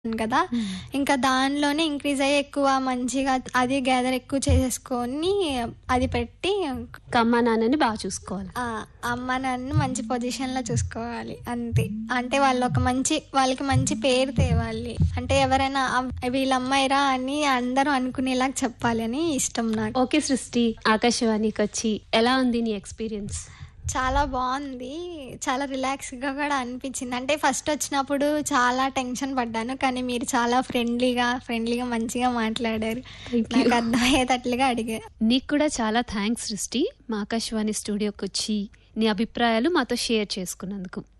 కదా ఇంకా దానిలోనే ఇంక్రీజ్ అయ్యి ఎక్కువ మంచిగా అది గ్యాదర్ ఎక్కువ చేసేసుకొని అది పెట్టి ఇంకా అమ్మా నాన్నని బాగా చూసుకోవాలి ఆ, అమ్మ నాన్న మంచి పొజిషన్ లో చూసుకోవాలి అంతే అంటే వాళ్ళు ఒక మంచి వాళ్ళకి మంచి పేరు తేవాలి అంటే ఎవరైనా "అవ్- వీళ్ళ అమ్మాయిరా అని అందరూ అనుకునేలా చెప్పాలి అని ఇష్టం నాకు ఓకే సృష్టి ఆకాశవాణికి వచ్చి ఎలా ఉంది నీ ఎక్స్పీరియన్స్ చాలా బాగుంది చాలా రిలాక్స్ గా కూడా అనిపించింది అంటే ఫస్ట్ వచ్చినప్పుడు చాలా టెన్షన్ పడ్డాను కానీ మీరు చాలా ఫ్రెండ్లీగా ఫ్రెండ్లీగా మంచిగా మాట్లాడారు Thank you. నాకు అర్థమయ్యేటట్లుగా అడిగారు నీకు కూడా చాలా థ్యాంక్స్ సృష్టి మా ఆకాశవాణి స్టూడియోకి వచ్చి నీ అభిప్రాయాలు మాతో షేర్ చేసుకున్నందుకు